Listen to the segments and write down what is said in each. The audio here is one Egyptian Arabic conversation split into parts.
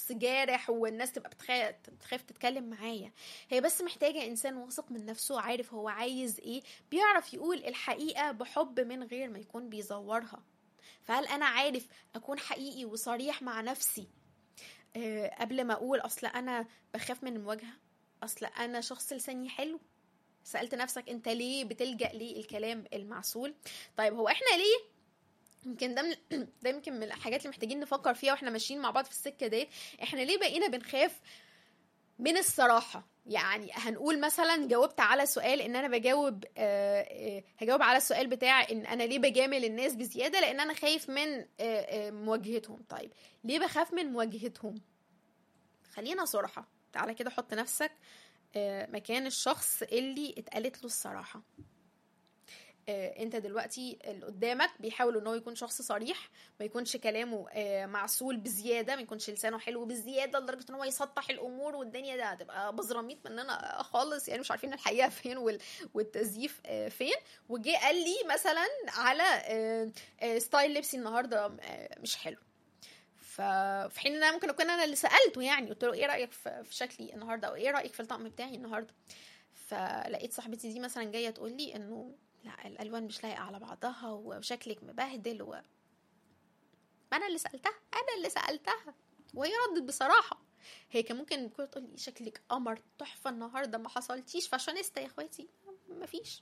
شخص جارح والناس تبقى بتخاف بتخاف تتكلم معايا هي بس محتاجه انسان واثق من نفسه عارف هو عايز ايه بيعرف يقول الحقيقه بحب من غير ما يكون بيزورها فهل انا عارف اكون حقيقي وصريح مع نفسي أه قبل ما اقول اصل انا بخاف من المواجهه اصل انا شخص لساني حلو سالت نفسك انت ليه بتلجا للكلام المعسول طيب هو احنا ليه يمكن ده من ده يمكن من الحاجات اللي محتاجين نفكر فيها واحنا ماشيين مع بعض في السكه ديت احنا ليه بقينا بنخاف من الصراحه يعني هنقول مثلا جاوبت على سؤال ان انا بجاوب آه آه هجاوب على السؤال بتاع ان انا ليه بجامل الناس بزياده لان انا خايف من آه مواجهتهم طيب ليه بخاف من مواجهتهم خلينا صراحه تعالى كده حط نفسك مكان الشخص اللي اتقالت له الصراحه انت دلوقتي اللي قدامك بيحاول ان هو يكون شخص صريح ما يكونش كلامه معسول بزياده ما يكونش لسانه حلو بزياده لدرجه ان هو يسطح الامور والدنيا ده هتبقى بزراميط مننا خالص يعني مش عارفين الحقيقه فين والتزييف فين وجه قال لي مثلا على ستايل لبسي النهارده مش حلو ففي حين ان انا ممكن اكون انا اللي سالته يعني قلت له ايه رايك في شكلي النهارده او ايه رايك في الطقم بتاعي النهارده فلقيت صاحبتي دي مثلا جايه تقول لي انه لا الالوان مش لايقه على بعضها وشكلك مبهدل و انا اللي سالتها انا اللي سالتها وهي ردت بصراحه هي كان ممكن تكون تقول لي شكلك قمر تحفه النهارده ما حصلتيش فاشونيستا يا اخواتي مفيش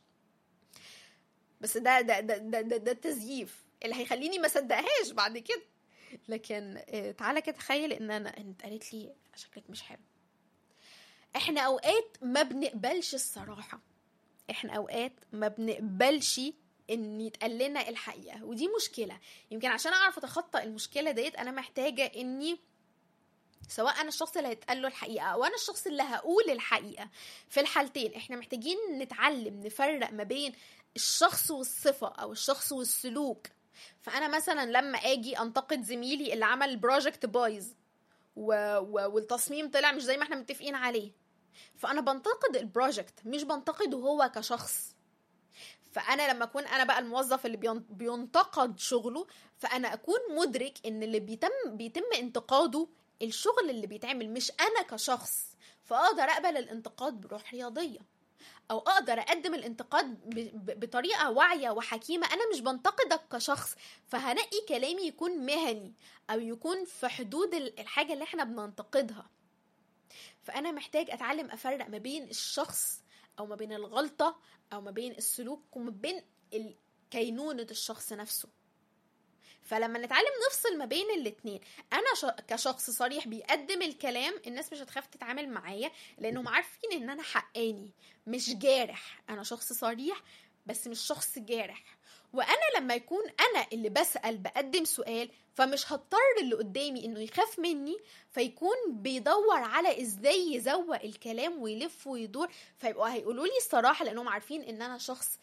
بس ده ده ده ده, ده, ده التزييف اللي هيخليني ما صدقهاش بعد كده لكن تعالى كده تخيل ان انا انت قالت لي شكلك مش حلو احنا اوقات ما بنقبلش الصراحه احنا اوقات ما بنقبلش ان يتقال لنا الحقيقه ودي مشكله يمكن عشان اعرف اتخطى المشكله ديت انا محتاجه اني سواء انا الشخص اللي هيتقال له الحقيقه او انا الشخص اللي هقول الحقيقه في الحالتين احنا محتاجين نتعلم نفرق ما بين الشخص والصفه او الشخص والسلوك فانا مثلا لما اجي انتقد زميلي اللي عمل بروجكت بايظ و... و... والتصميم طلع مش زي ما احنا متفقين عليه فانا بنتقد البروجكت مش بنتقده هو كشخص فانا لما اكون انا بقى الموظف اللي بينتقد شغله فانا اكون مدرك ان اللي بيتم بيتم انتقاده الشغل اللي بيتعمل مش انا كشخص فاقدر اقبل الانتقاد بروح رياضيه او اقدر اقدم الانتقاد بطريقه واعيه وحكيمه انا مش بنتقدك كشخص فهنقي كلامي يكون مهني او يكون في حدود الحاجه اللي احنا بننتقدها فانا محتاج اتعلم افرق ما بين الشخص او ما بين الغلطه او ما بين السلوك وما بين كينونه الشخص نفسه فلما نتعلم نفصل ما بين الاتنين انا ش... كشخص صريح بيقدم الكلام الناس مش هتخاف تتعامل معايا لانهم عارفين ان انا حقاني مش جارح انا شخص صريح بس مش شخص جارح وانا لما يكون انا اللي بسال بقدم سؤال فمش هضطر اللي قدامي انه يخاف مني فيكون بيدور على ازاي يزوق الكلام ويلف ويدور فيبقوا هيقولوا لي الصراحه لانهم عارفين ان انا شخص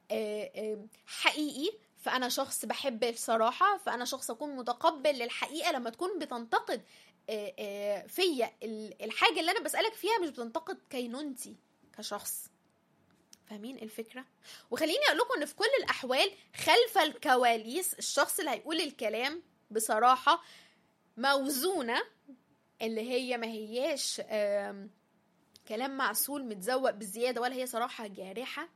حقيقي فانا شخص بحب الصراحه فانا شخص اكون متقبل للحقيقه لما تكون بتنتقد فيا الحاجه اللي انا بسالك فيها مش بتنتقد كينونتي كشخص فاهمين الفكره وخليني اقول لكم ان في كل الاحوال خلف الكواليس الشخص اللي هيقول الكلام بصراحه موزونه اللي هي ما هياش كلام معسول متزوق بزياده ولا هي صراحه جارحه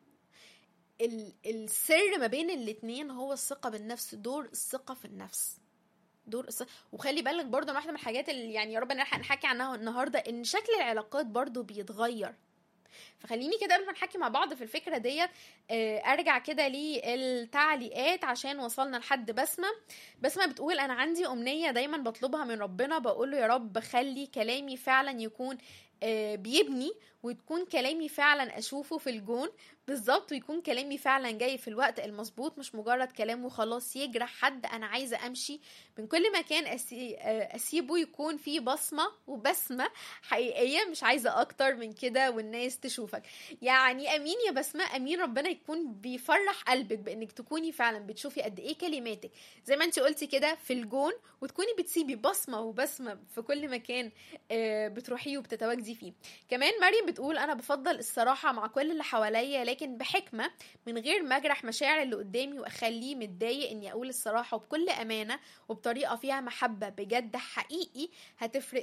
السر ما بين الاتنين هو الثقه بالنفس دور الثقه في النفس دور الثقة. وخلي بالك برضه واحده من الحاجات اللي يعني يا رب نلحق نحكي عنها النهارده ان شكل العلاقات برضه بيتغير فخليني كده قبل ما نحكي مع بعض في الفكره ديت ارجع كده للتعليقات عشان وصلنا لحد بسمه بسمه بتقول انا عندي امنيه دايما بطلبها من ربنا بقول له يا رب خلي كلامي فعلا يكون بيبني وتكون كلامي فعلا اشوفه في الجون بالظبط ويكون كلامي فعلا جاي في الوقت المظبوط مش مجرد كلام وخلاص يجرح حد انا عايزه امشي من كل مكان أسي... اسيبه يكون فيه بصمه وبسمه حقيقيه مش عايزه اكتر من كده والناس تشوفك يعني امين يا بسمه امين ربنا يكون بيفرح قلبك بانك تكوني فعلا بتشوفي قد ايه كلماتك زي ما انت قلتي كده في الجون وتكوني بتسيبي بصمه وبسمه في كل مكان بتروحيه وبتتواجدي فيه كمان مريم بتقول انا بفضل الصراحه مع كل اللي حواليا لكن بحكمه من غير ما اجرح مشاعر اللي قدامي واخليه متضايق اني اقول الصراحه وبكل امانه وبطريقه فيها محبه بجد حقيقي هتفرق